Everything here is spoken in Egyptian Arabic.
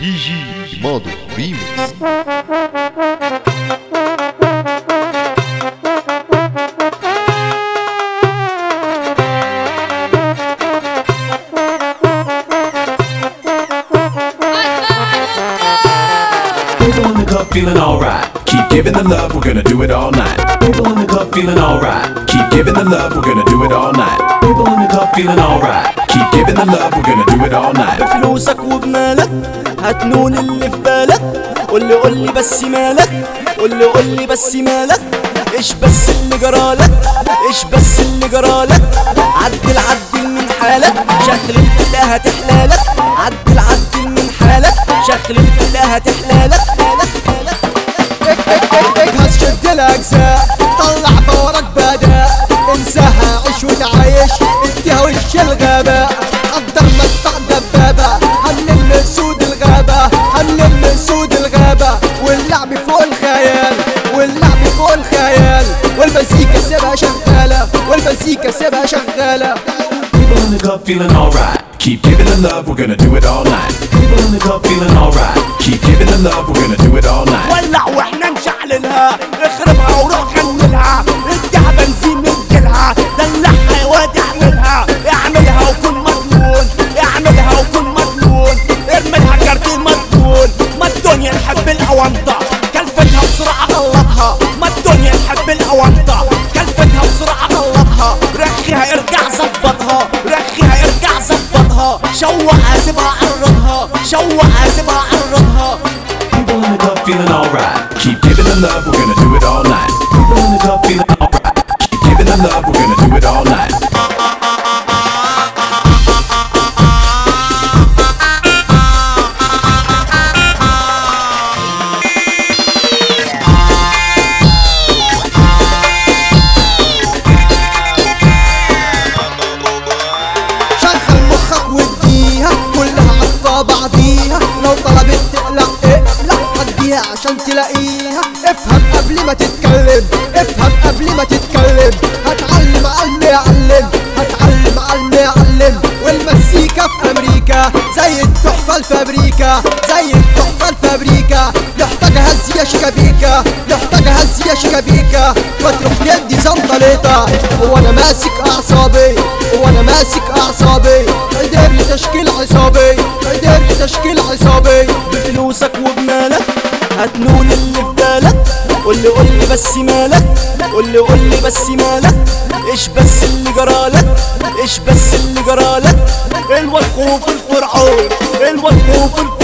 دي جي ماضو ريميكس People in the club feeling alright. Keep giving the love, we're gonna do it all night. People in the club feeling alright. Keep giving the love, we're gonna do it all night. People in the club feeling alright. Keep giving the love, we're gonna do it all night. بفلوسك وبمالك هتنول اللي في بالك قولي قولي بس مالك قولي قولي بس مالك ايش بس اللي جرالك ايش بس اللي جرالك عدل عدل من حالك شكل الكلها تحلالك عدل عدل من حالك شكل الكلها تحلالك اجهز شد الاجزاء طلع بورك بداء انساها عيش وتعايش اديها وش الغابة قدر مدفع دبابة هنلم سود الغابة هنلم سود الغابة واللعب فوق الخيال واللعب فوق الخيال والمزيكا سيبها شغالة والمزيكا سيبها شغالة People in the club feeling alright. Keep giving the love, we're gonna do it all night. People in the club feeling alright. Keep giving the love, we're gonna do it all night. ولع واحنا نشعللها اخربها وروح غنلها اديها بنزين نديلها دلعها يا واد اعملها اعملها وكن مضمون اعملها وكن مضمون ارملها كارتين مضمون ما الدنيا نحب الاونطه كلفتها بسرعه غلطها ما الدنيا نحب الاونطه كلفتها بسرعه غلطها رخيها ارجع ظبطها رخيها ارجع ظبطها شوقها سيبها عرضها شوقها سيبها عرضها People in the club feeling alright. Keep giving the love, we're gonna do it all night. People in the club feeling alright. Keep giving the love, we're gonna do it all night. شغل مخك واديها كلها عطا بعضيها لو طلبت تقلع اقلع عديها عشان تلاقيها افهم قبل ما تتكلم افهم قبل ما تتكلم هتعلم علم يعلم هتعلم علم يعلم والمزيكا في امريكا زي التحفة الفابريكا زي التحفة الفابريكا يحتاج هزية شكابيكا يحتاج هزية شكابيكا وتروح يدي زنطليطة وانا ماسك اعصابي وانا ماسك اعصابي قدرت تشكيل عصابي قدرت تشكيل عصابي بفلوسك وبمالك هتنول اللي في بالك قولي قولي بس مالك قولي قولي بس مالك ايش بس اللي جرالك ايش بس اللي جرالك الواد خوف الفرعون الواد خوف الفرعون